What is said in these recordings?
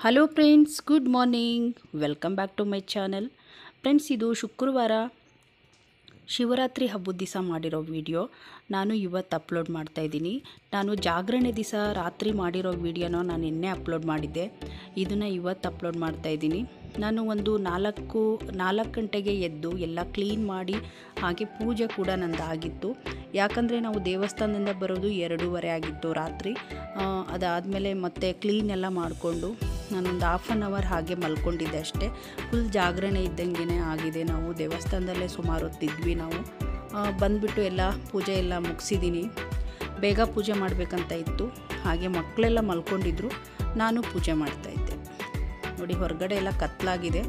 hello friends good morning welcome back to my channel friends ಇದು ಶುಕ್ರವಾರ ಶಿವರಾತ್ರಿ ಹಬ್ಬದ ದಿವಸ ಮಾಡಿರೋ ವಿಡಿಯೋ ನಾನು ಇವತ್ತು ಅಪ್ಲೋಡ್ ಮಾಡ್ತಾ ಇದ್ದೀನಿ ನಾನು ಜಾಗರಣೆ ದಿವಸ ರಾತ್ರಿ ಮಾಡಿರೋ ವಿಡಿಯೋನ ನಾನು ನಿನ್ನೆ ಅಪ್ಲೋಡ್ ಮಾಡಿದ್ದೆ ಇದನ್ನು ಇವತ್ತು ಅಪ್ಲೋಡ್ ಮಾಡ್ತಾ ಇದ್ದೀನಿ ನಾನು ಒಂದು ನಾಲ್ಕು ನಾಲ್ಕು ಗಂಟೆಗೆ ಎದ್ದು ಎಲ್ಲ ಕ್ಲೀನ್ ಮಾಡಿ ಹಾಗೆ ಪೂಜೆ ಕೂಡ ನಂದು ಆಗಿತ್ತು ಯಾಕಂದರೆ ನಾವು ದೇವಸ್ಥಾನದಿಂದ ಬರೋದು ಎರಡೂವರೆ ಆಗಿತ್ತು ರಾತ್ರಿ ಆ, ಅದಾದಮೇಲೆ ಮತ್ತೆ ಕ್ಲೀನ್ ಎಲ್ಲ ಮಾಡಿಕೊಂಡು ನಾನೊಂದು ಹಾಫ್ ಆನ್ ಅವರ್ ಹಾಗೆ ಮಲ್ಕೊಂಡಿದ್ದೆ ಅಷ್ಟೇ ಫುಲ್ ಜಾಗರಣೆ ಇದ್ದಂಗೆ ಆಗಿದೆ ನಾವು ದೇವಸ್ಥಾನದಲ್ಲೇ ಸುಮಾರು ಹೊತ್ತಿದ್ವಿ ನಾವು ಆ, ಬಂದ್ಬಿಟ್ಟು ಎಲ್ಲ ಪೂಜೆ ಎಲ್ಲ ಮುಗಿಸಿದ್ದೀನಿ ಬೇಗ ಪೂಜೆ ಮಾಡಬೇಕಂತ ಇತ್ತು ಹಾಗೆ ಮಕ್ಕಳೆಲ್ಲ ಮಲ್ಕೊಂಡಿದ್ರು ನಾನು ಪೂಜೆ ಮಾಡ್ತಾಯಿದ್ದೆ ನೋಡಿ ಹೊರಗಡೆ ಎಲ್ಲ ಕತ್ಲಾಗಿದೆ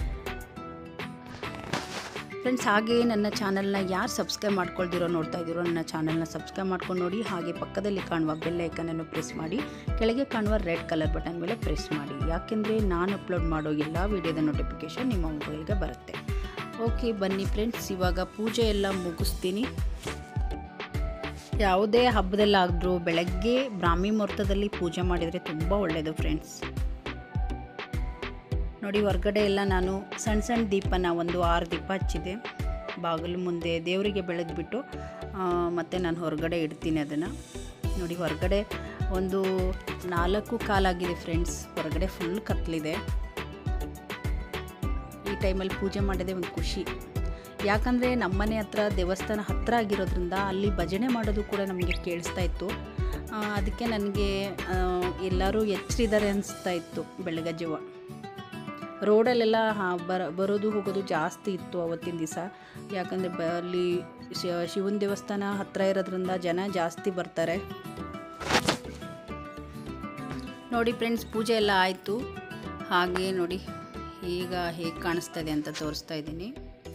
ಫ್ರೆಂಡ್ಸ್ ಹಾಗೆ ನನ್ನ ಚಾನಲ್ನ ಯಾರು ಸಬ್ಸ್ಕ್ರೈಬ್ ಮಾಡ್ಕೊಳ್ದಿರೋ ನೋಡ್ತಾ ಇದ್ದೀರೋ ನನ್ನ ಚಾನಲ್ನ ಸಬ್ಸ್ಕ್ರೈಬ್ ಮಾಡ್ಕೊಂಡು ನೋಡಿ ಹಾಗೆ ಪಕ್ಕದಲ್ಲಿ ಕಾಣುವ ಬೆಲ್ ಐಕನನ್ನು ಪ್ರೆಸ್ ಮಾಡಿ ಕೆಳಗೆ ಕಾಣುವ ರೆಡ್ ಕಲರ್ ಬಟನ್ ಮೇಲೆ ಪ್ರೆಸ್ ಮಾಡಿ ಯಾಕೆಂದರೆ ನಾನು ಅಪ್ಲೋಡ್ ಮಾಡೋ ಎಲ್ಲ ವೀಡಿಯೋದ ನೋಟಿಫಿಕೇಷನ್ ನಿಮ್ಮ ಮೊಬೈಲ್ಗೆ ಬರುತ್ತೆ ಓಕೆ ಬನ್ನಿ ಫ್ರೆಂಡ್ಸ್ ಇವಾಗ ಪೂಜೆ ಎಲ್ಲ ಮುಗಿಸ್ತೀನಿ ಯಾವುದೇ ಹಬ್ಬದಲ್ಲಾದರೂ ಬೆಳಗ್ಗೆ ಬ್ರಾಹ್ಮಿ ಮುಹೂರ್ತದಲ್ಲಿ ಪೂಜೆ ಮಾಡಿದರೆ ತುಂಬ ಒಳ್ಳೆಯದು ಫ್ರೆಂಡ್ಸ್ ನೋಡಿ ಹೊರಗಡೆ ಎಲ್ಲ ನಾನು ಸಣ್ಣ ಸಣ್ಣ ದೀಪನ ಒಂದು ಆರು ದೀಪ ಹಚ್ಚಿದೆ ಬಾಗಿಲು ಮುಂದೆ ದೇವರಿಗೆ ಬೆಳೆದ್ಬಿಟ್ಟು ಮತ್ತು ನಾನು ಹೊರಗಡೆ ಇಡ್ತೀನಿ ಅದನ್ನು ನೋಡಿ ಹೊರಗಡೆ ಒಂದು ನಾಲ್ಕು ಕಾಲಾಗಿದೆ ಫ್ರೆಂಡ್ಸ್ ಹೊರಗಡೆ ಫುಲ್ ಕತ್ಲಿದೆ ಈ ಟೈಮಲ್ಲಿ ಪೂಜೆ ಮಾಡೋದೇ ಒಂದು ಖುಷಿ ಯಾಕಂದರೆ ನಮ್ಮನೆ ಹತ್ರ ದೇವಸ್ಥಾನ ಹತ್ತಿರ ಆಗಿರೋದ್ರಿಂದ ಅಲ್ಲಿ ಭಜನೆ ಮಾಡೋದು ಕೂಡ ನಮಗೆ ಕೇಳಿಸ್ತಾ ಇತ್ತು ಆ, ಅದಕ್ಕೆ ನನಗೆ ಆ, ಎಲ್ಲರೂ ಎಚ್ಚರಿದ್ದಾರೆ ಅನಿಸ್ತಾ ಇತ್ತು ಬೆಳಗ್ಗೆ ಜೀವ ರೋಡಲ್ಲೆಲ್ಲ ಹಾ- ಬರ ಬರೋದು ಹೋಗೋದು ಜಾಸ್ತಿ ಇತ್ತು ಅವತ್ತಿನ ದಿವಸ ಯಾಕಂದರೆ ಬ ಅಲ್ಲಿ ಶಿ- ಶಿವನ ದೇವಸ್ಥಾನ ಹತ್ತಿರ ಇರೋದ್ರಿಂದ ಜನ ಜಾಸ್ತಿ ಬರ್ತಾರೆ ನೋಡಿ ಫ್ರೆಂಡ್ಸ್ ಪೂಜೆ ಎಲ್ಲ ಆಯಿತು ಹಾಗೆ ನೋಡಿ ಈಗ ಹೇಗೆ ಕಾಣಿಸ್ತದೆ ಅಂತ ತೋರಿಸ್ತಾ ಇದ್ದೀನಿ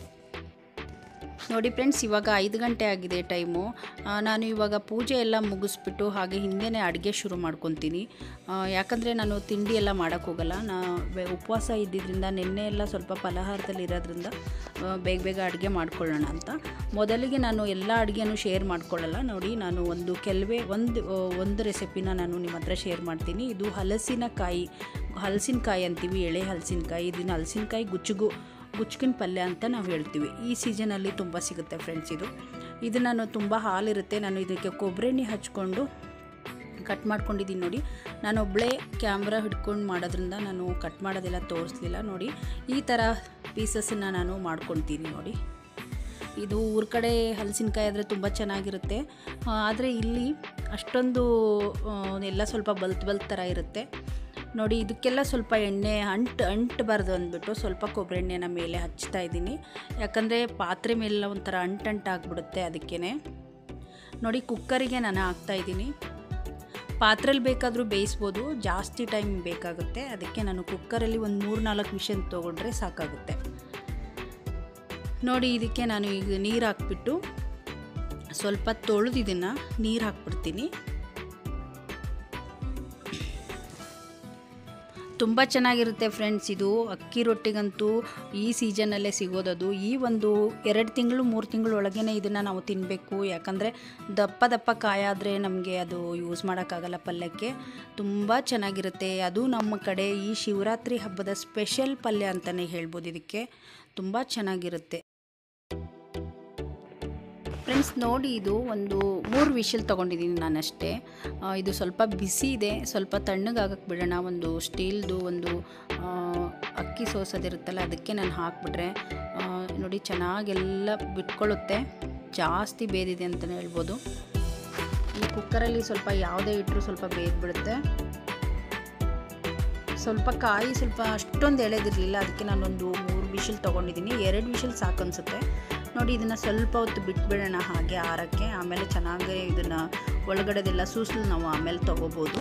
ನೋಡಿ ಫ್ರೆಂಡ್ಸ್ ಇವಾಗ ಐದು ಗಂಟೆ ಆಗಿದೆ ಟೈಮು ಆ, ನಾನು ಇವಾಗ ಪೂಜೆ ಎಲ್ಲ ಮುಗಿಸ್ಬಿಟ್ಟು ಹಾಗೆ ಹಿಂದೆನೇ ಅಡುಗೆ ಶುರು ಮಾಡ್ಕೊತೀನಿ ಆ, ಯಾಕಂದರೆ ನಾನು ತಿಂಡಿ ಎಲ್ಲ ಮಾಡೋಕ್ಕೆ ಹೋಗಲ್ಲ ನಾ ಬೆ- ಉಪವಾಸ ಇದ್ದಿದ್ದರಿಂದ ನಿನ್ನೆ ಎಲ್ಲ ಸ್ವಲ್ಪ ಫಲಹಾರದಲ್ಲಿ ಇರೋದ್ರಿಂದ ಆ, ಬೇಗ ಬೇಗ ಅಡುಗೆ ಮಾಡ್ಕೊಳ್ಳೋಣ ಅಂತ ಮೊದಲಿಗೆ ನಾನು ಎಲ್ಲ ಅಡುಗೆನೂ ಶೇರ್ ಮಾಡ್ಕೊಳ್ಳಲ್ಲ ನೋಡಿ ನಾನು ಒಂದು ಕೆಲವೇ ಒಂದು ಆ, ಒಂದು ರೆಸಿಪಿನ ನಾನು ನಿಮ್ಮ ಹತ್ರ ಶೇರ್ ಮಾಡ್ತೀನಿ ಇದು ಹಲಸಿನಕಾಯಿ ಹಲಸಿನಕಾಯಿ ಅಂತೀವಿ ಎಳೆ ಹಲಸಿನಕಾಯಿ ಇದನ್ನು ಹಲಸಿನಕಾಯಿ ಗುಚ್ಚುಗು ಗುಚ್ಕಿನ ಪಲ್ಯ ಅಂತ ನಾವು ಹೇಳ್ತೀವಿ ಈ ಸೀಸನಲ್ಲಿ ತುಂಬ ಸಿಗುತ್ತೆ ಫ್ರೆಂಡ್ಸ್ ಇದು ಇದು ನಾನು ತುಂಬ ಹಾಲಿರುತ್ತೆ ನಾನು ಇದಕ್ಕೆ ಕೊಬ್ಬರಿ ಎಣ್ಣೆ ಹಚ್ಕೊಂಡು ಕಟ್ ಮಾಡ್ಕೊಂಡಿದ್ದೀನಿ ನೋಡಿ ನಾನು ಒಬ್ಬಳೇ ಕ್ಯಾಮ್ರಾ ಹಿಡ್ಕೊಂಡು ಮಾಡೋದ್ರಿಂದ ನಾನು ಕಟ್ ಮಾಡೋದೆಲ್ಲ ತೋರಿಸ್ಲಿಲ್ಲ ನೋಡಿ ಈ ಥರ ಪೀಸಸ್ಸನ್ನು ನಾನು ಮಾಡ್ಕೊತೀನಿ ನೋಡಿ ಇದು ಊರ ಕಡೆ ಹಲಸಿನಕಾಯಿ ಆದರೆ ತುಂಬ ಚೆನ್ನಾಗಿರುತ್ತೆ ಆದರೆ ಇಲ್ಲಿ ಅಷ್ಟೊಂದು ಆ, ಎಲ್ಲ ಸ್ವಲ್ಪ ಬಲ್ತ್ ಬಲ್ತ್ ಥರ ಇರುತ್ತೆ ನೋಡಿ ಇದಕ್ಕೆಲ್ಲ ಸ್ವಲ್ಪ ಎಣ್ಣೆ ಅಂಟು ಅಂಟಬಾರ್ದು ಅಂದ್ಬಿಟ್ಟು ಸ್ವಲ್ಪ ಕೊಬ್ಬರಿ ಎಣ್ಣೆನ ಮೇಲೆ ಹಚ್ತಾ ಇದ್ದೀನಿ ಯಾಕಂದರೆ ಪಾತ್ರೆ ಮೇಲೆಲ್ಲ ಒಂಥರ ಅಂಟಂಟು ಆಗಿಬಿಡುತ್ತೆ ಅದಕ್ಕೇ ನೋಡಿ ಕುಕ್ಕರಿಗೆ ನಾನು ಹಾಕ್ತಾ ಇದ್ದೀನಿ ಪಾತ್ರೆಲಿ ಬೇಕಾದರೂ ಬೇಯಿಸ್ಬೋದು ಜಾಸ್ತಿ ಟೈಮ್ ಬೇಕಾಗುತ್ತೆ ಅದಕ್ಕೆ ನಾನು ಕುಕ್ಕರಲ್ಲಿ ಒಂದು ಮೂರು ನಾಲ್ಕು ವಿಷನ್ ತೊಗೊಂಡ್ರೆ ಸಾಕಾಗುತ್ತೆ ನೋಡಿ ಇದಕ್ಕೆ ನಾನು ಈಗ ನೀರು ಹಾಕ್ಬಿಟ್ಟು ಸ್ವಲ್ಪ ತೊಳೆದು ಇದನ್ನು ನೀರು ಹಾಕ್ಬಿಡ್ತೀನಿ ತುಂಬ ಚೆನ್ನಾಗಿರುತ್ತೆ ಫ್ರೆಂಡ್ಸ್ ಇದು ಅಕ್ಕಿ ರೊಟ್ಟಿಗಂತೂ ಈ ಸೀಸನಲ್ಲೇ ಸಿಗೋದದು ಈ ಒಂದು ಎರಡು ತಿಂಗಳು ಮೂರು ತಿಂಗಳು ಒಳಗೇ ಇದನ್ನು ನಾವು ತಿನ್ನಬೇಕು ಯಾಕಂದರೆ ದಪ್ಪ ದಪ್ಪ ಕಾಯಾದರೆ ನಮಗೆ ಅದು ಯೂಸ್ ಮಾಡೋಕ್ಕಾಗಲ್ಲ ಪಲ್ಯಕ್ಕೆ ತುಂಬ ಚೆನ್ನಾಗಿರುತ್ತೆ ಅದು ನಮ್ಮ ಕಡೆ ಈ ಶಿವರಾತ್ರಿ ಹಬ್ಬದ ಸ್ಪೆಷಲ್ ಪಲ್ಯ ಅಂತಲೇ ಹೇಳ್ಬೋದು ಇದಕ್ಕೆ ತುಂಬ ಚೆನ್ನಾಗಿರುತ್ತೆ ಫ್ರೆಂಡ್ಸ್ ನೋಡಿ ಇದು ಒಂದು ಮೂರು ವಿಷಲ್ ತೊಗೊಂಡಿದ್ದೀನಿ ನಾನಷ್ಟೇ ಆ, ಇದು ಸ್ವಲ್ಪ ಬಿಸಿ ಇದೆ ಸ್ವಲ್ಪ ತಣ್ಣಗಾಗಕ್ಕೆ ಬಿಡೋಣ ಒಂದು ಸ್ಟೀಲ್ದು ಒಂದು ಆ, ಅಕ್ಕಿ ಸೋಸೋದಿರುತ್ತಲ್ಲ ಅದಕ್ಕೆ ನಾನು ಹಾಕ್ಬಿಟ್ರೆ ಆ, ನೋಡಿ ಚೆನ್ನಾಗೆಲ್ಲ ಬಿಟ್ಕೊಳ್ಳುತ್ತೆ ಜಾಸ್ತಿ ಬೇದಿದೆ ಅಂತಲೇ ಹೇಳ್ಬೋದು ಈ ಕುಕ್ಕರಲ್ಲಿ ಸ್ವಲ್ಪ ಯಾವುದೇ ಇಟ್ಟರು ಸ್ವಲ್ಪ ಬೇಯ್ದುಬಿಡುತ್ತೆ ಸ್ವಲ್ಪ ಕಾಯಿ ಸ್ವಲ್ಪ ಅಷ್ಟೊಂದು ಎಳೆದಿರಲಿಲ್ಲ ಅದಕ್ಕೆ ನಾನೊಂದು ಮೂರು ವಿಷಲ್ ತೊಗೊಂಡಿದ್ದೀನಿ ಎರಡು ವಿಷಲ್ ಸಾಕು ಅನಿಸುತ್ತೆ ನೋಡಿ ಇದನ್ನು ಸ್ವಲ್ಪ ಹೊತ್ತು ಬಿಟ್ಬಿಡೋಣ ಹಾಗೆ ಆರಕ್ಕೆ ಆಮೇಲೆ ಚೆನ್ನಾಗಿ ಇದನ್ನು ಒಳಗಡೆದೆಲ್ಲ ಸೂಸಲು ನಾವು ಆಮೇಲೆ ತೊಗೋಬೋದು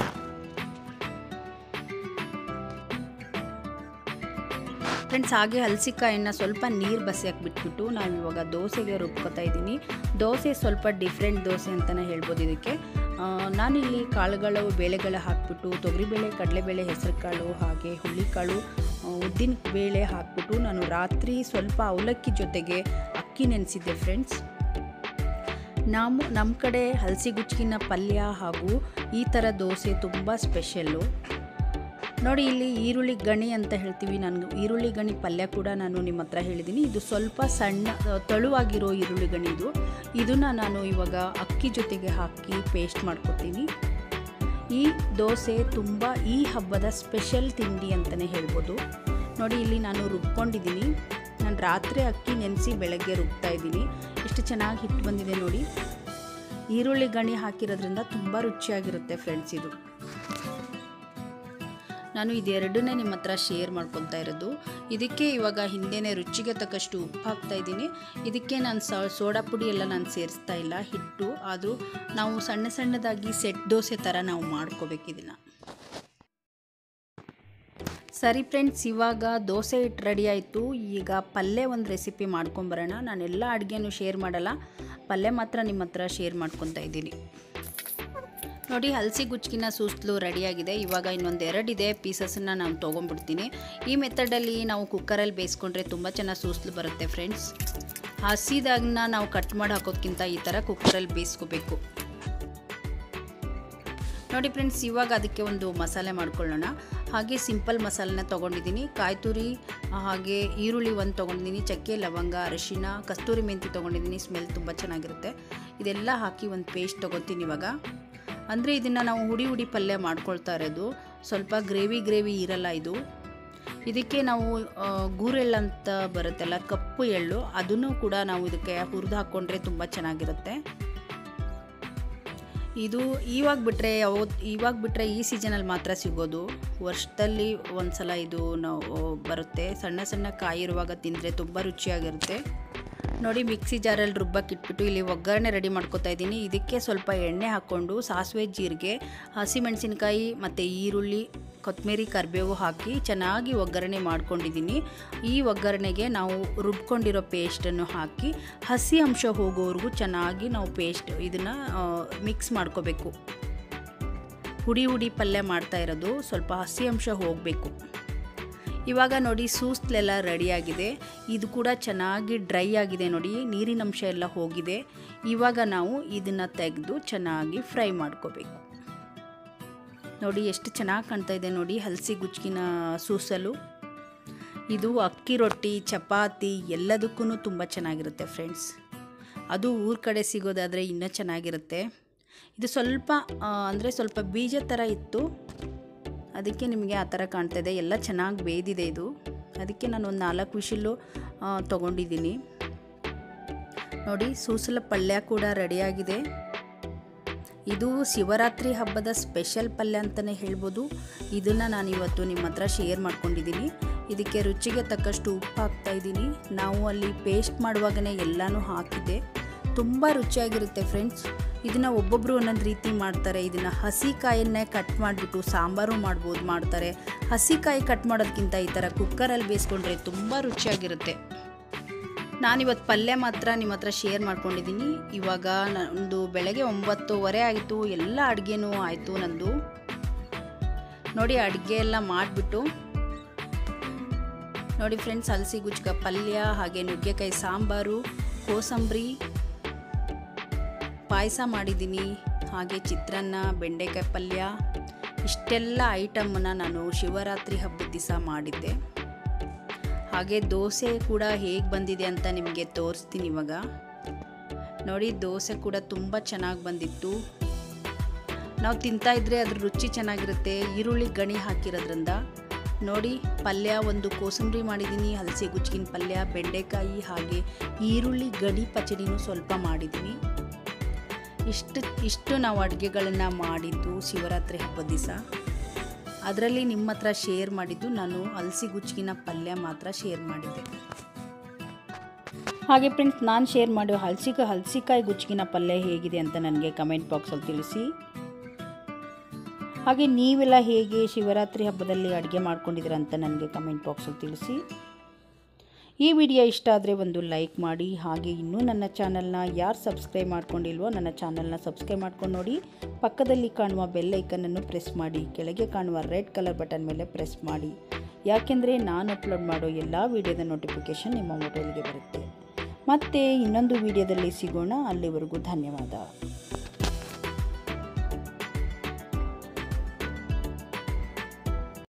ಫ್ರೆಂಡ್ಸ್ ಹಾಗೆ ಹಲಸಿಕಾಯಿನ ಸ್ವಲ್ಪ ನೀರು ಬಸಿಯಕ್ಕೆ ಬಿಟ್ಬಿಟ್ಟು ನಾವು ಇವಾಗ ದೋಸೆಗೆ ರುಬ್ಕೊತಾ ಇದ್ದೀನಿ ದೋಸೆ ಸ್ವಲ್ಪ ಡಿಫ್ರೆಂಟ್ ದೋಸೆ ಅಂತಲೇ ಹೇಳ್ಬೋದು ಇದಕ್ಕೆ ಆ, ನಾನಿಲ್ಲಿ ಕಾಳುಗಳು ಬೇಳೆಗಳ ಹಾಕ್ಬಿಟ್ಟು ತೊಗರಿಬೇಳೆ ಕಡಲೆಬೇಳೆ ಹೆಸರುಕಾಳು ಹಾಗೆ ಹುಳ್ಳಿಕಾಳು ಆ, ಉದ್ದಿನ ಬೇಳೆ ಹಾಕ್ಬಿಟ್ಟು ನಾನು ರಾತ್ರಿ ಸ್ವಲ್ಪ ಅವಲಕ್ಕಿ ಜೊತೆಗೆ ಅಕ್ಕಿ ನೆನೆಸಿದ್ದೆ ಫ್ರೆಂಡ್ಸ್ ನಾವು ನಮ್ಮ ಕಡೆ ಹಲಸಿಗುಚ್ಚಿನ ಪಲ್ಯ ಹಾಗೂ ಈ ಥರ ದೋಸೆ ತುಂಬ ಸ್ಪೆಷಲ್ಲು ನೋಡಿ ಇಲ್ಲಿ ಈರುಳ್ಳಿ ಗಣಿ ಅಂತ ಹೇಳ್ತೀವಿ ನನಗೆ ಈರುಳ್ಳಿ ಗಣಿ ಪಲ್ಯ ಕೂಡ ನಾನು ನಿಮ್ಮ ಹತ್ರ ಹೇಳಿದ್ದೀನಿ ಇದು ಸ್ವಲ್ಪ ಸಣ್ಣ ತೆಳುವಾಗಿರೋ ಈರುಳ್ಳಿ ಗಣಿ ಇದು ಇದನ್ನು ನಾನು ಇವಾಗ ಅಕ್ಕಿ ಜೊತೆಗೆ ಹಾಕಿ ಪೇಸ್ಟ್ ಮಾಡ್ಕೊತೀನಿ ಈ ದೋಸೆ ತುಂಬ ಈ ಹಬ್ಬದ ಸ್ಪೆಷಲ್ ತಿಂಡಿ ಅಂತಲೇ ಹೇಳ್ಬೋದು ನೋಡಿ ಇಲ್ಲಿ ನಾನು ರುಬ್ಕೊಂಡಿದ್ದೀನಿ ನಾನು ರಾತ್ರಿ ಅಕ್ಕಿ ನೆನೆಸಿ ಬೆಳಗ್ಗೆ ರುಬ್ತಾ ಇದ್ದೀನಿ ಎಷ್ಟು ಚೆನ್ನಾಗಿ ಹಿಟ್ಟು ಬಂದಿದೆ ನೋಡಿ ಈರುಳ್ಳಿ ಗಣಿ ಹಾಕಿರೋದ್ರಿಂದ ತುಂಬ ರುಚಿಯಾಗಿರುತ್ತೆ ಫ್ರೆಂಡ್ಸ್ ಇದು ನಾನು ಇದೆರಡನ್ನೇ ನಿಮ್ಮ ಹತ್ರ ಶೇರ್ ಮಾಡ್ಕೊತಾ ಇರೋದು ಇದಕ್ಕೆ ಇವಾಗ ಹಿಂದೆನೇ ರುಚಿಗೆ ತಕ್ಕಷ್ಟು ಉಪ್ಪು ಹಾಕ್ತಾ ಇದ್ದೀನಿ ಇದಕ್ಕೆ ನಾನು ಸೋಡಾ ಪುಡಿ ಎಲ್ಲ ನಾನು ಸೇರಿಸ್ತಾ ಇಲ್ಲ ಹಿಟ್ಟು ಆದರೂ ನಾವು ಸಣ್ಣ ಸಣ್ಣದಾಗಿ ಸೆಟ್ ದೋಸೆ ಥರ ನಾವು ಮಾಡ್ಕೋಬೇಕು ಇದನ್ನು ಸರಿ ಫ್ರೆಂಡ್ಸ್ ಇವಾಗ ದೋಸೆ ಹಿಟ್ಟು ರೆಡಿ ಆಯಿತು ಈಗ ಪಲ್ಯ ಒಂದು ರೆಸಿಪಿ ಮಾಡ್ಕೊಂಬರೋಣ ನಾನೆಲ್ಲ ಅಡುಗೆನೂ ಶೇರ್ ಮಾಡಲ್ಲ ಪಲ್ಯ ಮಾತ್ರ ನಿಮ್ಮ ಹತ್ರ ಶೇರ್ ಮಾಡ್ಕೊತಾ ಇದ್ದೀನಿ ನೋಡಿ ಹಲಸಿ ಗುಚ್ಕಿನ ಸೂಸ್ಲು ರೆಡಿಯಾಗಿದೆ ಇವಾಗ ಇನ್ನೊಂದು ಎರಡಿದೆ ಪೀಸಸನ್ನು ನಾನು ತೊಗೊಂಡ್ಬಿಡ್ತೀನಿ ಈ ಮೆಥಡಲ್ಲಿ ನಾವು ಕುಕ್ಕರಲ್ಲಿ ಬೇಯಿಸ್ಕೊಂಡ್ರೆ ತುಂಬ ಚೆನ್ನಾಗಿ ಸೂಸ್ಲು ಬರುತ್ತೆ ಫ್ರೆಂಡ್ಸ್ ಹಸಿದಾಗನ್ನ ನಾವು ಕಟ್ ಮಾಡಿ ಹಾಕೋದ್ಕಿಂತ ಈ ಥರ ಕುಕ್ಕರಲ್ಲಿ ಬೇಯಿಸ್ಕೋಬೇಕು ನೋಡಿ ಫ್ರೆಂಡ್ಸ್ ಇವಾಗ ಅದಕ್ಕೆ ಒಂದು ಮಸಾಲೆ ಮಾಡ್ಕೊಳ್ಳೋಣ ಹಾಗೆ ಸಿಂಪಲ್ ಮಸಾಲೆನ ತೊಗೊಂಡಿದ್ದೀನಿ ಕಾಯಿ ತುರಿ ಹಾಗೆ ಈರುಳ್ಳಿ ಒಂದು ತೊಗೊಂಡಿದ್ದೀನಿ ಚಕ್ಕೆ ಲವಂಗ ಅರಿಶಿನ ಕಸ್ತೂರಿ ಮೆಂತಿ ತೊಗೊಂಡಿದ್ದೀನಿ ಸ್ಮೆಲ್ ತುಂಬ ಚೆನ್ನಾಗಿರುತ್ತೆ ಇದೆಲ್ಲ ಹಾಕಿ ಒಂದು ಪೇಸ್ಟ್ ತೊಗೊತೀನಿ ಇವಾಗ ಅಂದರೆ ಇದನ್ನು ನಾವು ಹುಡಿ ಹುಡಿ ಪಲ್ಯ ಮಾಡ್ಕೊಳ್ತಾ ಇರೋದು ಸ್ವಲ್ಪ ಗ್ರೇವಿ ಗ್ರೇವಿ ಇರಲ್ಲ ಇದು ಇದಕ್ಕೆ ನಾವು ಗೂರೆಳ್ಳು ಅಂತ ಬರುತ್ತಲ್ಲ ಕಪ್ಪು ಎಳ್ಳು ಅದನ್ನು ಕೂಡ ನಾವು ಇದಕ್ಕೆ ಹುರಿದು ಹಾಕ್ಕೊಂಡ್ರೆ ತುಂಬ ಚೆನ್ನಾಗಿರುತ್ತೆ ಇದು ಇವಾಗ ಬಿಟ್ಟರೆ ಯಾವತ್ತು ಇವಾಗ ಬಿಟ್ಟರೆ ಈ ಸೀಸನಲ್ಲಿ ಮಾತ್ರ ಸಿಗೋದು ವರ್ಷದಲ್ಲಿ ಒಂದು ಸಲ ಇದು ನಾವು ಬರುತ್ತೆ ಸಣ್ಣ ಸಣ್ಣ ಕಾಯಿ ಇರುವಾಗ ತಿಂದರೆ ತುಂಬ ರುಚಿಯಾಗಿರುತ್ತೆ ನೋಡಿ ಮಿಕ್ಸಿ ಜಾರಲ್ಲಿ ರುಬ್ಬಕ್ಕೆ ಇಟ್ಬಿಟ್ಟು ಇಲ್ಲಿ ಒಗ್ಗರಣೆ ರೆಡಿ ಮಾಡ್ಕೊತಾ ಇದ್ದೀನಿ ಇದಕ್ಕೆ ಸ್ವಲ್ಪ ಎಣ್ಣೆ ಹಾಕ್ಕೊಂಡು ಸಾಸಿವೆ ಜೀರಿಗೆ ಹಸಿಮೆಣಸಿನ್ಕಾಯಿ ಮತ್ತು ಈರುಳ್ಳಿ ಕೊತ್ತಂಬರಿ ಕರಿಬೇವು ಹಾಕಿ ಚೆನ್ನಾಗಿ ಒಗ್ಗರಣೆ ಮಾಡ್ಕೊಂಡಿದ್ದೀನಿ ಈ ಒಗ್ಗರಣೆಗೆ ನಾವು ರುಬ್ಕೊಂಡಿರೋ ಪೇಸ್ಟನ್ನು ಹಾಕಿ ಹಸಿ ಅಂಶ ಹೋಗೋವರೆಗೂ ಚೆನ್ನಾಗಿ ನಾವು ಪೇಸ್ಟ್ ಇದನ್ನು ಮಿಕ್ಸ್ ಮಾಡ್ಕೋಬೇಕು ಹುಡಿ ಹುಡಿ ಪಲ್ಯ ಮಾಡ್ತಾ ಇರೋದು ಸ್ವಲ್ಪ ಹಸಿ ಅಂಶ ಹೋಗಬೇಕು ಇವಾಗ ನೋಡಿ ಸೂಸ್ಲೆಲ್ಲ ರೆಡಿಯಾಗಿದೆ ಇದು ಕೂಡ ಚೆನ್ನಾಗಿ ಡ್ರೈ ಆಗಿದೆ ನೋಡಿ ನೀರಿನ ಅಂಶ ಎಲ್ಲ ಹೋಗಿದೆ ಇವಾಗ ನಾವು ಇದನ್ನು ತೆಗೆದು ಚೆನ್ನಾಗಿ ಫ್ರೈ ಮಾಡ್ಕೋಬೇಕು ನೋಡಿ ಎಷ್ಟು ಚೆನ್ನಾಗಿ ಕಾಣ್ತಾ ಇದೆ ನೋಡಿ ಹಲಸಿ ಗುಚ್ಕಿನ ಸೂಸಲು ಇದು ಅಕ್ಕಿ ರೊಟ್ಟಿ ಚಪಾತಿ ಎಲ್ಲದಕ್ಕೂ ತುಂಬ ಚೆನ್ನಾಗಿರುತ್ತೆ ಫ್ರೆಂಡ್ಸ್ ಅದು ಊರ ಕಡೆ ಸಿಗೋದಾದರೆ ಇನ್ನೂ ಚೆನ್ನಾಗಿರುತ್ತೆ ಇದು ಸ್ವಲ್ಪ ಅಂದರೆ ಸ್ವಲ್ಪ ಬೀಜ ಥರ ಇತ್ತು ಅದಕ್ಕೆ ನಿಮಗೆ ಆ ಥರ ಕಾಣ್ತಾ ಇದೆ ಎಲ್ಲ ಚೆನ್ನಾಗಿ ಬೇಯ್ದಿದೆ ಇದು ಅದಕ್ಕೆ ನಾನು ಒಂದು ನಾಲ್ಕು ವಿಷಿಲ್ಲು ತೊಗೊಂಡಿದ್ದೀನಿ ನೋಡಿ ಸೂಸಲ ಪಲ್ಯ ಕೂಡ ರೆಡಿಯಾಗಿದೆ ಇದು ಶಿವರಾತ್ರಿ ಹಬ್ಬದ ಸ್ಪೆಷಲ್ ಪಲ್ಯ ಅಂತಲೇ ಹೇಳ್ಬೋದು ಇದನ್ನು ನಾನು ಇವತ್ತು ನಿಮ್ಮ ಹತ್ರ ಶೇರ್ ಮಾಡ್ಕೊಂಡಿದ್ದೀನಿ ಇದಕ್ಕೆ ರುಚಿಗೆ ತಕ್ಕಷ್ಟು ಉಪ್ಪು ಹಾಕ್ತಾ ಇದ್ದೀನಿ ನಾವು ಅಲ್ಲಿ ಪೇಸ್ಟ್ ಮಾಡುವಾಗಲೇ ಎಲ್ಲನೂ ಹಾಕಿದ್ದೆ ತುಂಬ ರುಚಿಯಾಗಿರುತ್ತೆ ಫ್ರೆಂಡ್ಸ್ ಇದನ್ನು ಒಬ್ಬೊಬ್ಬರು ಒಂದೊಂದು ರೀತಿ ಮಾಡ್ತಾರೆ ಇದನ್ನು ಹಸಿ ಕಾಯನ್ನೇ ಕಟ್ ಮಾಡಿಬಿಟ್ಟು ಸಾಂಬಾರು ಮಾಡ್ಬೋದು ಮಾಡ್ತಾರೆ ಹಸಿ ಕಾಯಿ ಕಟ್ ಮಾಡೋದಕ್ಕಿಂತ ಈ ಥರ ಕುಕ್ಕರಲ್ಲಿ ಬೇಯಿಸ್ಕೊಂಡ್ರೆ ತುಂಬ ರುಚಿಯಾಗಿರುತ್ತೆ ನಾನಿವತ್ತು ಪಲ್ಯ ಮಾತ್ರ ನಿಮ್ಮ ಹತ್ರ ಶೇರ್ ಮಾಡ್ಕೊಂಡಿದ್ದೀನಿ ಇವಾಗ ನಂದು ಬೆಳಗ್ಗೆ ಒಂಬತ್ತುವರೆ ಆಯಿತು ಎಲ್ಲ ಅಡುಗೆನೂ ಆಯಿತು ನಂದು ನೋಡಿ ಅಡುಗೆ ಎಲ್ಲ ಮಾಡಿಬಿಟ್ಟು ನೋಡಿ ಫ್ರೆಂಡ್ಸ್ ಹಲಸಿ ಗುಜ್ಕ ಪಲ್ಯ ಹಾಗೆ ನುಗ್ಗೆಕಾಯಿ ಸಾಂಬಾರು ಕೋಸಂಬರಿ ಪಾಯಸ ಮಾಡಿದ್ದೀನಿ ಹಾಗೆ ಚಿತ್ರಾನ್ನ ಬೆಂಡೆಕಾಯಿ ಪಲ್ಯ ಇಷ್ಟೆಲ್ಲ ಐಟಮನ್ನು ನಾನು ಶಿವರಾತ್ರಿ ಹಬ್ಬದ ದಿವಸ ಮಾಡಿದ್ದೆ ಹಾಗೆ ದೋಸೆ ಕೂಡ ಹೇಗೆ ಬಂದಿದೆ ಅಂತ ನಿಮಗೆ ತೋರಿಸ್ತೀನಿ ಇವಾಗ ನೋಡಿ ದೋಸೆ ಕೂಡ ತುಂಬ ಚೆನ್ನಾಗಿ ಬಂದಿತ್ತು ನಾವು ತಿಂತಾ ಇದ್ರೆ ಅದ್ರ ರುಚಿ ಚೆನ್ನಾಗಿರುತ್ತೆ ಈರುಳ್ಳಿ ಗಣಿ ಹಾಕಿರೋದ್ರಿಂದ ನೋಡಿ ಪಲ್ಯ ಒಂದು ಕೋಸಂಬರಿ ಮಾಡಿದ್ದೀನಿ ಹಲಸಿ ಗುಚ್ಚಿನ ಪಲ್ಯ ಬೆಂಡೆಕಾಯಿ ಹಾಗೆ ಈರುಳ್ಳಿ ಗಣಿ ಪಚಡಿನೂ ಸ್ವಲ್ಪ ಮಾಡಿದ್ದೀನಿ ಇಷ್ಟು ಇಷ್ಟು ನಾವು ಅಡುಗೆಗಳನ್ನು ಮಾಡಿದ್ದು ಶಿವರಾತ್ರಿ ಹಬ್ಬದ ದಿವಸ ಅದರಲ್ಲಿ ನಿಮ್ಮ ಹತ್ರ ಶೇರ್ ಮಾಡಿದ್ದು ನಾನು ಹಲಸಿ ಗುಚ್ಚಿನ ಪಲ್ಯ ಮಾತ್ರ ಶೇರ್ ಮಾಡಿದ್ದೆ ಹಾಗೆ ಫ್ರೆಂಡ್ಸ್ ನಾನು ಶೇರ್ ಮಾಡೋ ಹಲಸಿಕ ಹಲಸಿಕಾಯಿ ಗುಚ್ಚಿನ ಪಲ್ಯ ಹೇಗಿದೆ ಅಂತ ನನಗೆ ಕಮೆಂಟ್ ಬಾಕ್ಸಲ್ಲಿ ತಿಳಿಸಿ ಹಾಗೆ ನೀವೆಲ್ಲ ಹೇಗೆ ಶಿವರಾತ್ರಿ ಹಬ್ಬದಲ್ಲಿ ಅಡುಗೆ ಮಾಡ್ಕೊಂಡಿದ್ದೀರ ಅಂತ ನನಗೆ ಕಮೆಂಟ್ ಬಾಕ್ಸಲ್ಲಿ ತಿಳಿಸಿ ಈ ವಿಡಿಯೋ ಇಷ್ಟ ಆದರೆ ಒಂದು ಲೈಕ್ ಮಾಡಿ ಹಾಗೆ ಇನ್ನೂ ನನ್ನ ಚಾನಲ್ನ ಯಾರು ಸಬ್ಸ್ಕ್ರೈಬ್ ಮಾಡ್ಕೊಂಡಿಲ್ವೋ ನನ್ನ ಚಾನಲ್ನ ಸಬ್ಸ್ಕ್ರೈಬ್ ಮಾಡ್ಕೊಂಡು ನೋಡಿ ಪಕ್ಕದಲ್ಲಿ ಕಾಣುವ ಬೆಲ್ ಐಕನನ್ನು ಪ್ರೆಸ್ ಮಾಡಿ ಕೆಳಗೆ ಕಾಣುವ ರೆಡ್ ಕಲರ್ ಬಟನ್ ಮೇಲೆ ಪ್ರೆಸ್ ಮಾಡಿ ಯಾಕೆಂದರೆ ನಾನು ಅಪ್ಲೋಡ್ ಮಾಡೋ ಎಲ್ಲ ವಿಡಿಯೋದ ನೋಟಿಫಿಕೇಷನ್ ನಿಮ್ಮ ಮೊಬೈಲ್ಗೆ ಬರುತ್ತೆ ಮತ್ತೆ ಇನ್ನೊಂದು ವಿಡಿಯೋದಲ್ಲಿ ಸಿಗೋಣ ಅಲ್ಲಿವರೆಗೂ ಧನ್ಯವಾದ